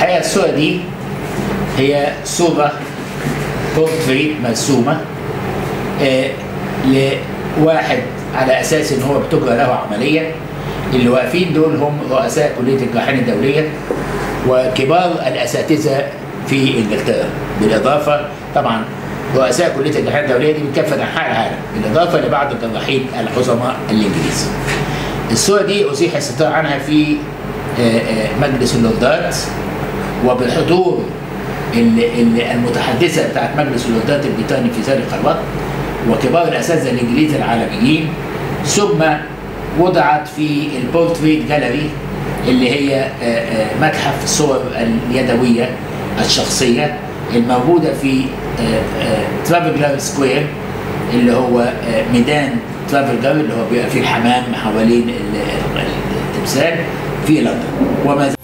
الحقيقه الصوره دي هي صوره بورتريت مرسومه آه لواحد على اساس ان هو بتجرى له عمليه اللي واقفين دول هم رؤساء كليه الجراحين الدوليه وكبار الاساتذه في انجلترا بالاضافه طبعا رؤساء كليه الجراحين الدوليه دي من كافه انحاء العالم بالاضافه لبعض الجراحين العظماء الانجليز. الصوره دي ازيح الستار عنها في مجلس اللوردات وبحضور المتحدثه بتاعت مجلس اللوردات البريطاني في ذلك الوقت وكبار الاساتذه الانجليز العالميين ثم وضعت في البورتريت جاليري اللي هي متحف الصور اليدويه الشخصيه الموجوده في ترافلجر سكوير اللي هو ميدان ترافلجر اللي هو بيبقى فيه الحمام حوالين التمثال في لندن وما